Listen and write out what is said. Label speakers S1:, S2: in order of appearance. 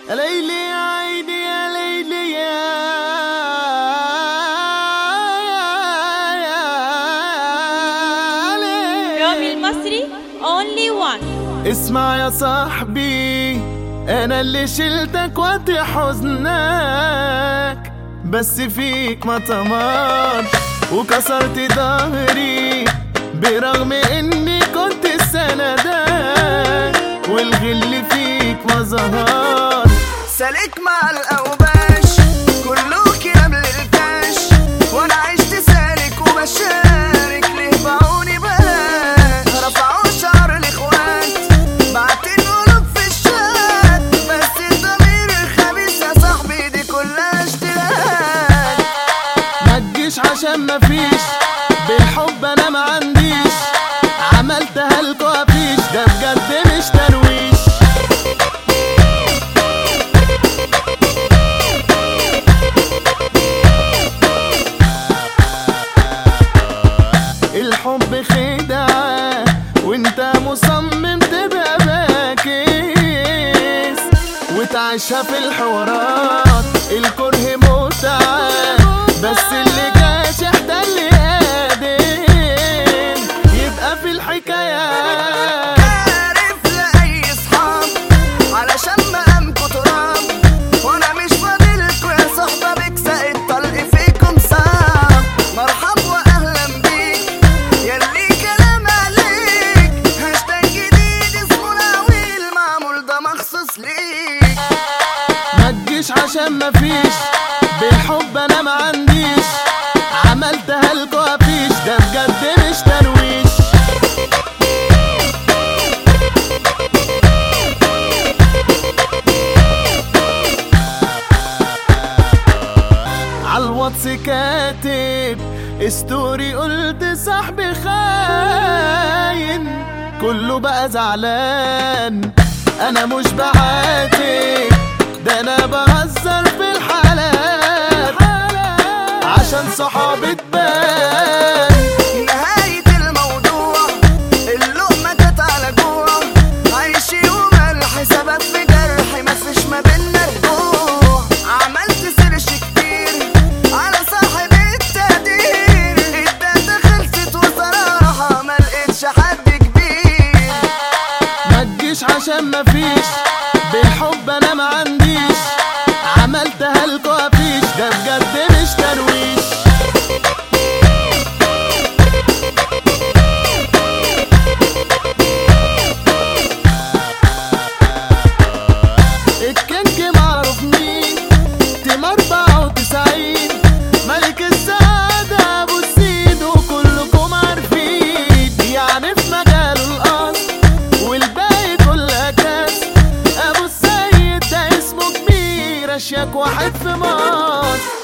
S1: يا ليلي يا عيني يا ليلي يا يا
S2: رامي المصري only one
S1: اسمع يا صاحبي انا اللي شلتك وقت حزنك بس فيك ما طمر وكسرت ظهري برغم اني كنت سندك والغل فيك ما ظهر
S3: سالك مع الاوباش كله كلام للكاش وانا عشت سالك وبشارك ليه باعوني بلاش رفعوا شعر الاخوات بعتين قلوب في الشات بس الضمير الخبيث يا صاحبي دي كلها اشتراك
S1: ما تجيش عشان ما فيش بالحب انا ما عنديش عملتها لكوا فيش ده بجد مش ترويش الحب خدعة وانت مصمم تبقى باكس وتعيشها في الحوارات الكره متعة بس اللي جاشح ده اللي قادم يبقى في الحكايات
S3: عارف لأي صحاب علشان مقامكوا تراب وانا مش فاضلكوا يا صحبة بكسا الطلق فيكم صعب مرحب واهلا بيك ياللي كلام عليك هاشتاج جديد اسمه العويل معمول ده مخصوص ليك
S1: ما تجيش عشان ما فيش بالحب انا ما عنديش عملتها لكوا فيش ده بجد مش ترويش عالواتس كاتب ستوري قلت صاحبي خاين كله بقى زعلان انا مش بعاتب ده انا بهزر في الحالات عشان صحابي تبان
S3: نهاية الموضوع اللقمة كانت على جوع عيشي وملح سبب في جرحي مفيش ما بينا رجوع عملت سيرش كتير على صاحب التقدير الداتا خلصت وصراحة ما لقيتش حد كبير
S1: ما تجيش عشان ما فيش بالحب انا ما عنديش عملتها لكوا فيش ده بجد مش ترويش الكينج معروف مين تيم 94 ملك السعادة ابو السيد وكلكم عارفين يعني في مجاله الاصل والباقي كلها كاس ابو السيد ده اسمه كبير اشياك واحد في مصر